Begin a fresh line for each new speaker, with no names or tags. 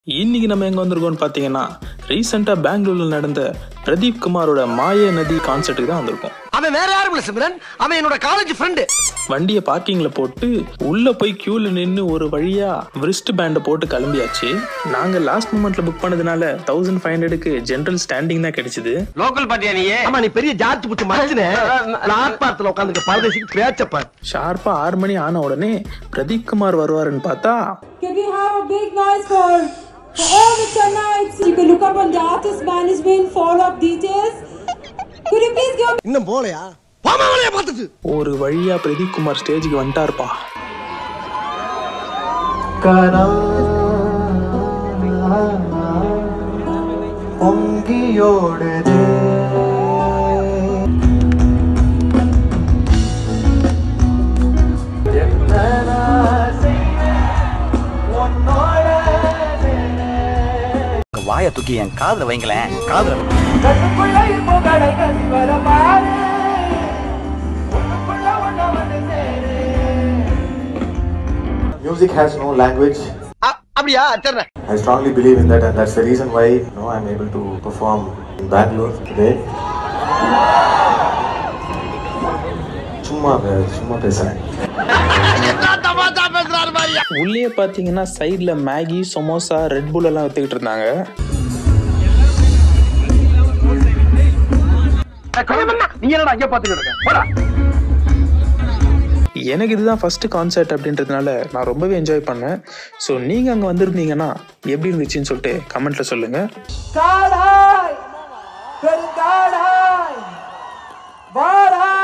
இன்னைக்கு நம்ம எங்க வந்திருக்கோம்னு பாத்தீங்கன்னா ரீசெண்டா பெங்களூர்ல நடந்த பிரதீப் குமாரோட மாய நதி கான்சர்ட்டுக்கு தான் வந்திருக்கோம்
அவன் வேற யாரும் இல்ல சிம்ரன் அவன் என்னோட காலேஜ் ஃப்ரெண்டு
வண்டியை பார்க்கிங்ல போட்டு உள்ள போய் கியூல நின்று ஒரு வழியா விரிஸ்ட் பேண்டை போட்டு கிளம்பியாச்சு நாங்க லாஸ்ட் மூமெண்ட்ல புக் பண்ணதுனால தௌசண்ட் ஃபைவ் ஹண்ட்ரடுக்கு ஜென்ரல் ஸ்டாண்டிங் தான் கிடைச்சது
லோக்கல் பாட்டியா நீ
ஆமா நீ பெரிய ஜார்ஜ் புட்டு மனுஷனே பிளாட்பாரத்துல உட்காந்துக்க பரதேசிக்கு பேச்சப்பார்
ஷார்ப்பா ஆறு மணி ஆன உடனே பிரதீப் குமார் வருவாருன்னு பார்த்தா
Can we have a big noise for, for all the Chennaites? You can look up on the artist management, follow up details. Could you please give
இன்னும் போலையா போமா வேலையா பார்த்துட்டு
ஒரு வழியா பிரதீப் குமார் ஸ்டேஜுக்கு வந்துட்டாருப்பா
பொங்கியோடுதே என்ன நான் செய்வேன் உன்னோட
வாய தூக்கி என் காதுல வைங்களேன் காதுல
கண்ணுக்குள்ள இப்போ கடைகள் வர பாரு உனக்குள்ள ஒண்ணு வந்து சேரு
Music has no language.
அப்படியா சரி
I strongly believe in that, and that's the reason why you know, I'm able to perform in Bangalore today. சும்மா சும்மா பேசுறேன்
உள்ளே பார்த்தீங்கன்னா சைடில் மேகி சமோசா ரெட் புல் எல்லாம் வித்துக்கிட்டு இருந்தாங்க
நீ என்னடா அங்கே பார்த்துட்டு இருக்க போடா
எனக்கு இதுதான் ஃபர்ஸ்ட் கான்சர்ட் அப்படின்றதுனால நான் ரொம்பவே என்ஜாய் பண்ணேன் ஸோ நீங்கள் அங்கே வந்திருந்தீங்கன்னா எப்படி இருந்துச்சுன்னு சொல்லிட்டு கமெண்ட்ல சொல்லுங்கள்
காடாய் பெருங்காடாய் வாடாய்